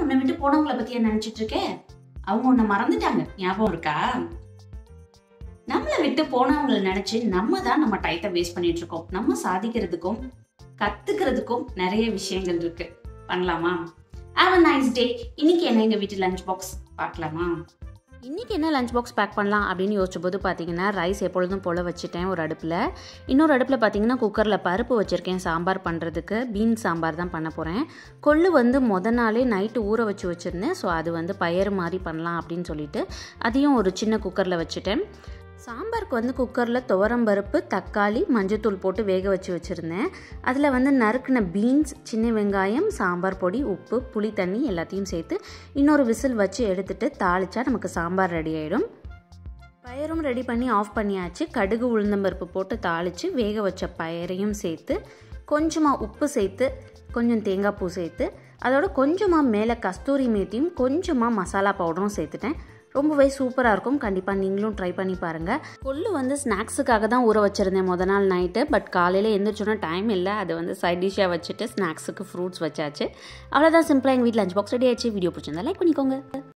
உன்னை விட்டு போனவங்கள பத்தியா நினைச்சிட்டு இருக்க அவங்க உன்னை மறந்துட்டாங்க ஞாபகம் இருக்கா நம்மளை விட்டு போனவங்கள நினைச்சு நம்ம தான் நம்ம டயத்தை வேஸ்ட் பண்ணிட்டு இருக்கோம் நம்ம சாதிக்கிறதுக்கும் கத்துக்கிறதுக்கும் நிறைய விஷயங்கள் இருக்கு பண்ணலாமா ஹாவ் அ நைஸ் டே இன்னைக்கு என்ன எங்க வீட்டு லஞ்ச் பாக்ஸ் பார்க்கலாமா இன்றைக்கி என்ன லஞ்ச் பாக்ஸ் பேக் பண்ணலாம் அப்படின்னு யோசிச்ச போது பார்த்தீங்கன்னா ரைஸ் எப்பொழுதும் போல் வச்சுட்டேன் ஒரு அடுப்பில் இன்னொரு அடுப்பில் பார்த்தீங்கன்னா குக்கரில் பருப்பு வச்சுருக்கேன் சாம்பார் பண்ணுறதுக்கு பீன்ஸ் சாம்பார் தான் பண்ண போகிறேன் கொள்ளு வந்து மொதல் நாளே நைட்டு ஊற வச்சு வச்சுருந்தேன் ஸோ அது வந்து பயறு மாதிரி பண்ணலாம் அப்படின்னு சொல்லிட்டு அதையும் ஒரு சின்ன குக்கரில் வச்சுட்டேன் சாம்பாருக்கு வந்து குக்கரில் துவரம்பருப்பு தக்காளி மஞ்சத்தூள் போட்டு வேக வச்சு வச்சுருந்தேன் அதில் வந்து நறுக்கின பீன்ஸ் சின்ன வெங்காயம் சாம்பார் பொடி உப்பு புளி தண்ணி எல்லாத்தையும் சேர்த்து இன்னொரு விசில் வச்சு எடுத்துட்டு தாளிச்சா நமக்கு சாம்பார் ரெடி ஆகிடும் பயரும் ரெடி பண்ணி ஆஃப் பண்ணியாச்சு கடுகு உளுந்தம்பருப்பு போட்டு தாளித்து வேக வச்ச பயரையும் சேர்த்து கொஞ்சமாக உப்பு சேர்த்து கொஞ்சம் தேங்காய் பூ சேர்த்து அதோட கொஞ்சமாக மேலே கஸ்தூரி மேத்தியும் கொஞ்சமாக மசாலா பவுடரும் சேர்த்துட்டேன் ரொம்பவே சூப்பராக இருக்கும் கண்டிப்பாக நீங்களும் ட்ரை பண்ணி பாருங்கள் கொள்ளு வந்து ஸ்நாக்ஸுக்காக தான் ஊற வச்சுருந்தேன் முத நாள் நைட்டு பட் காலையில் எந்திரிச்சோன்னா டைம் இல்லை அதை வந்து சைட் டிஷ்ஷாக வச்சுட்டு ஸ்நாக்ஸுக்கு ஃப்ரூட்ஸ் வச்சாச்சு அவ்வளோதான் சிம்பிளாக எங்கள் வீட்டில் லஞ்ச் பாக்ஸ் ரெடி ஆயிடுச்சு வீடியோ பிடிச்சிருந்தா லைக் பண்ணிக்கோங்க